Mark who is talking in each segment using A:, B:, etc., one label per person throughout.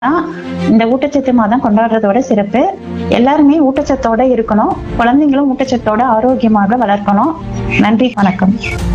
A: தான் இந்த ஊட்டச்சத்து மாதம் கொண்டாடுறதோட சிறப்பு எல்லாருமே ஊட்டச்சத்தோட இருக்கணும் குழந்தைங்களும் ஊட்டச்சத்தோட ஆரோக்கியமாக வளர்க்கணும் நன்றி வணக்கம்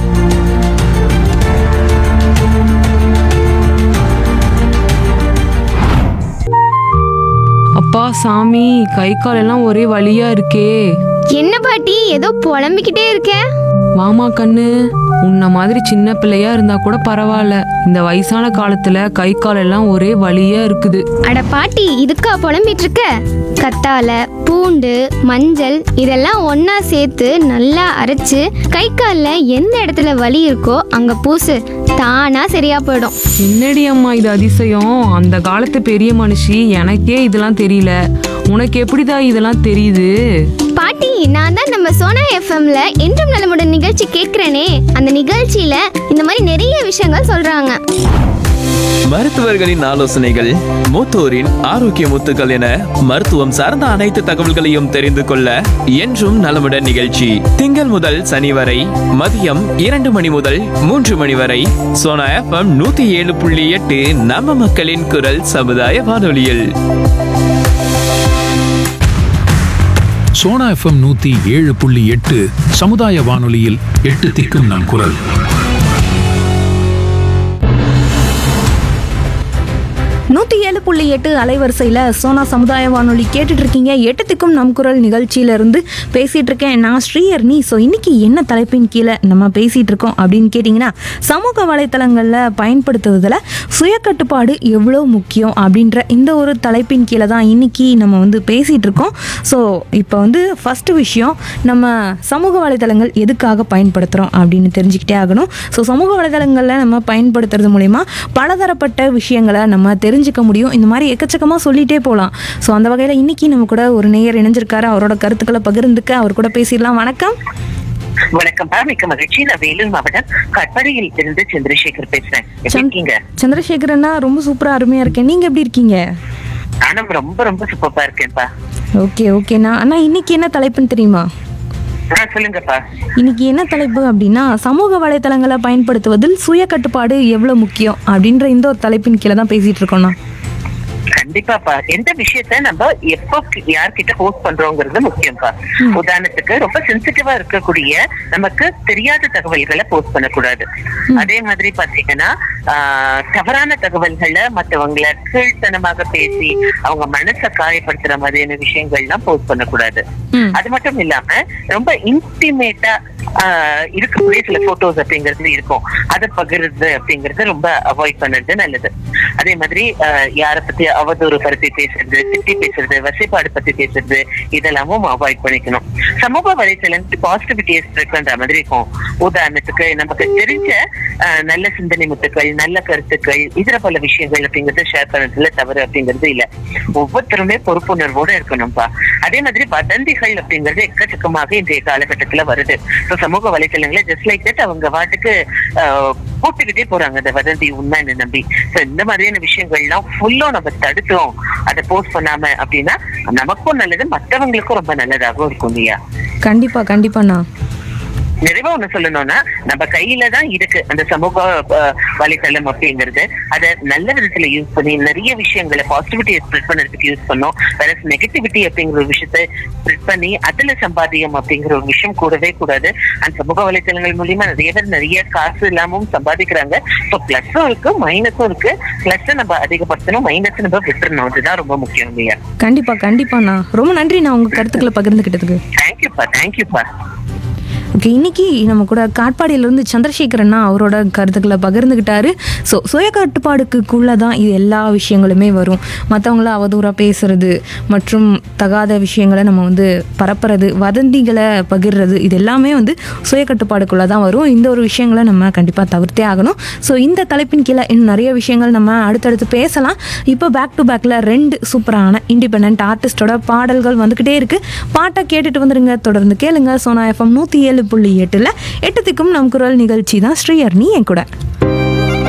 B: அப்பா சாமி கை கால் எல்லாம் ஒரே வலியா இருக்கே
C: என்ன பாட்டி ஏதோ புலம்பிக்கிட்டே இருக்க
B: வாமா கண்ணு உன்ன மாதிரி சின்ன பிள்ளையா இருந்தா கூட பரவாயில்ல இந்த வயசான காலத்துல கை கால் எல்லாம் ஒரே வலியா இருக்குது
C: அட பாட்டி இதுக்கா புலம்பிட்டு இருக்க கத்தால பூண்டு மஞ்சள் இதெல்லாம் ஒண்ணா சேர்த்து நல்லா அரைச்சு கை காலில் எந்த இடத்துல வலி இருக்கோ அங்க பூசு தானா சரியா போயிடும்
B: என்னடி அம்மா இது அதிசயம் அந்த காலத்து பெரிய மனுஷி எனக்கே இதெல்லாம் தெரியல உனக்கு எப்படிடா இதெல்லாம் தெரியுது
C: பாட்டி நான் தான் நம்ம சோனா எஃப்எம்ல என்றும் நலமுடன் நிகழ்ச்சி கேட்கிறேனே அந்த நிகழ்ச்சியில இந்த மாதிரி நிறைய விஷயங்கள் சொல்றாங்க
D: மருத்துவர்களின் ஆலோசனைகள் மூத்தோரின் ஆரோக்கிய முத்துக்கள் என மருத்துவம் சார்ந்த அனைத்து தகவல்களையும் தெரிந்து கொள்ள என்றும் நலமுடன் நிகழ்ச்சி திங்கள் முதல் சனி வரை மதியம் இரண்டு மணி முதல் மூன்று மணி வரை சோனா எஃப்எம் நூத்தி ஏழு புள்ளி எட்டு நம்ம மக்களின் குரல் சமுதாய வானொலியில்
E: சோனா எஃப்எம் நூத்தி ஏழு புள்ளி எட்டு சமுதாய வானொலியில் எட்டு திக்கும் நம் குரல்
F: நூற்றி ஏழு புள்ளி எட்டு அலைவரிசையில் சோனா சமுதாய வானொலி கேட்டுட்டு இருக்கீங்க எட்டுத்துக்கும் நம் குரல் நிகழ்ச்சியிலிருந்து பேசிட்டு இருக்கேன் நான் ஸ்ரீஹர்னி ஸோ இன்னைக்கு என்ன தலைப்பின் கீழே நம்ம பேசிட்டு இருக்கோம் அப்படின்னு கேட்டிங்கன்னா சமூக வலைத்தளங்களில் பயன்படுத்துவதில் சுயக்கட்டுப்பாடு எவ்வளோ முக்கியம் அப்படின்ற இந்த ஒரு தலைப்பின் கீழே தான் இன்னைக்கு நம்ம வந்து பேசிட்டு இருக்கோம் ஸோ இப்போ வந்து ஃபஸ்ட்டு விஷயம் நம்ம சமூக வலைத்தளங்கள் எதுக்காக பயன்படுத்துகிறோம் அப்படின்னு தெரிஞ்சுக்கிட்டே ஆகணும் ஸோ சமூக வலைதளங்களில் நம்ம பயன்படுத்துறது மூலிமா பலதரப்பட்ட விஷயங்களை நம்ம தெரிஞ்சுக்க முடியும் இந்த மாதிரி எக்கச்சக்கமாக சொல்லிகிட்டே போகலாம் ஸோ அந்த வகையில் இன்னைக்கு நம்ம கூட ஒரு நேயர் இணைஞ்சிருக்காரு அவரோட கருத்துக்களை பகிர்ந்துக்க அவர் கூட பேசிடலாம் வணக்கம்
G: வணக்கம் பா மிக்க மகிழ்ச்சி நான் வேலூர் மாவட்டம் கட்படியில் இருந்து சந்திரசேகர் பேசுறேன் எப்படி
F: சந்த்-
G: இருக்கீங்க
F: சந்திரசேகரண்ணா ரொம்ப சூப்பராக அருமையாக இருக்கேன் நீங்கள் எப்படி இருக்கீங்க
G: நானும் ரொம்ப ரொம்ப சூப்பரா இருக்கேன்ப்பா
F: ஓகே ஓகேண்ணா அண்ணா இன்னைக்கு என்ன தலைப்புன்னு தெரியுமா
G: ஆ சொல்லுங்கப்பா
F: இன்னைக்கு என்ன தலைப்பு அப்படின்னா சமூக வலைத்தளங்களை பயன்படுத்துவதில் சுய கட்டுப்பாடு எவ்வளோ முக்கியம் அப்படின்ற இந்த ஒரு தலைப்பின் கீழே தான் பேசிட்டு இருக்கோம்ண்ணா
G: கண்டிப்பாப்பா எந்த விஷயத்த நம்ம எப்போ யார்கிட்ட போஸ்ட் பண்றோங்கிறது முக்கியம்ப்பா உதாரணத்துக்கு ரொம்ப சென்சிட்டிவா இருக்கக்கூடிய நமக்கு தெரியாத தகவல்களை போஸ்ட் பண்ணக்கூடாது அதே மாதிரி பாத்தீங்கன்னா ஆஹ், தவறான தகவல்களை மத்தவங்கள கீழ்த்தனமாக பேசி அவங்க மனசை காயப்படுத்துற மாதிரியான விஷயங்கள்லாம் போஸ்ட் பண்ணக்கூடாது
F: ம்.
G: அது மட்டும் இல்லாம ரொம்ப இன்டிமேட்டா இருக்கக்கூடிய சில போட்டோஸ் அப்படிங்கிறது இருக்கும் அதை பகிர்றது அப்படிங்கறது ரொம்ப அவாய்ட் பண்றது நல்லது அதே மாதிரி ஆஹ் யார பத்தி அவதூறு பத்தி பேசுறது திட்டி பேசுறது வசைப்பாடு பத்தி பேசுறது இதெல்லாமும் அவாய்ட் பண்ணிக்கணும் சமூக வலைத்தளங்கள் பாசிட்டிவிட்டியை ஸ்ப்ரெட் பண்ற மாதிரி இருக்கும் உதாரணத்துக்கு நமக்கு தெரிஞ்ச ஆஹ் நல்ல சிந்தனை முத்துக்கள் நல்ல கருத்துக்கள் இதர பல விஷயங்கள் அப்படிங்கறத ஷேர் பண்றதுல தவறு அப்படிங்கிறது இல்ல ஒவ்வொருத்தருமே பொறுப்புணர்வோட இருக்கணும்பா அதே மாதிரி வதந்திகள் அப்படிங்கிறது எக்கச்சக்கமாக இன்றைய காலகட்டத்துல வருது So, சமூக வலைத்தளங்கள ஜஸ்ட் லைக் தட் அவங்க வாட்டுக்கு ஆஹ், போட்டுக்கிட்டே போறாங்க அந்த வதந்தி உண்மைன்னு நம்பி So, இந்த மாதிரியான விஷயங்கள்லாம் ஃபுல்லும் நம்ம தடுத்தோம் அதை போஸ்ட் பண்ணாம அப்படின்னா நமக்கும் நல்லது மத்தவங்களுக்கும் ரொம்ப நல்லதாகவும் இருக்கும் இல்லையா
F: கண்டிப்பாக கண்டிப்பாண்ணா
G: நிறைவா ஒண்ணு சொல்லணும்னா நம்ம கையில தான் இருக்கு அந்த சமூக அஹ், வலைத்தளம் அப்படிங்கிறது அதை நல்ல விதத்துல யூஸ் பண்ணி நிறைய விஷயங்களை பாசிட்டிவிட்டியை ஸ்ப்ரெட் பண்ணறதுக்கு யூஸ் பண்ணோம் வேற நெகட்டிவிட்டி அப்படிங்கிற ஒரு விஷயத்த ஸ்ப்ரெட் பண்ணி அதுல சம்பாதியம் அப்படிங்கிற ஒரு விஷயம் கூடவே கூடாது அந்த சமூக வலைத்தளங்கள் மூலியமா நிறைய பேர் நிறைய காசு இல்லாமவும் சம்பாதிக்கிறாங்க ஸோ பிளஸும் இருக்கு மைனஸும் இருக்கு பிளஸ் நம்ம அதிகப்படுத்தணும் மைனஸ் நம்ம விட்டுறணும் அதுதான் ரொம்ப முக்கியம் இல்லையா
F: கண்டிப்பாக கண்டிப்பாண்ணா ரொம்ப நன்றி நான் உங்கள் கருத்துக்களை பகிர்ந்துக்கிட்டதுக்கு
G: தேங்க்யூப்பா தேங்க்யூப்பா
F: ஓகே இன்னைக்கு நம்ம கூட காட்பாடியிலேருந்து சந்திரசேகரண்ணா அவரோட கருத்துக்களை பகிர்ந்துக்கிட்டாரு ஸோ சுய கட்டுப்பாடுக்குள்ளே தான் இது எல்லா விஷயங்களுமே வரும் மற்றவங்கள அவதூறாக பேசுறது மற்றும் தகாத விஷயங்களை நம்ம வந்து பரப்புறது வதந்திகளை பகிர்றது இது எல்லாமே வந்து சுய கட்டுப்பாடுக்குள்ளே தான் வரும் இந்த ஒரு விஷயங்களை நம்ம கண்டிப்பாக தவிர்த்தே ஆகணும் ஸோ இந்த தலைப்பின் கீழே இன்னும் நிறைய விஷயங்கள் நம்ம அடுத்தடுத்து பேசலாம் இப்போ பேக் டு பேக்கில் ரெண்டு சூப்பரான இண்டிபெண்ட் ஆர்டிஸ்டோட பாடல்கள் வந்துக்கிட்டே இருக்கு பாட்டை கேட்டுட்டு வந்துருங்க தொடர்ந்து கேளுங்க சோனா எஃப்எம் நூற்றி ஏழு புள்ளி எட்டில் எட்டு திக்கும் நம் குரல் நிகழ்ச்சி தான் ஸ்ரீயர்னி என் கூட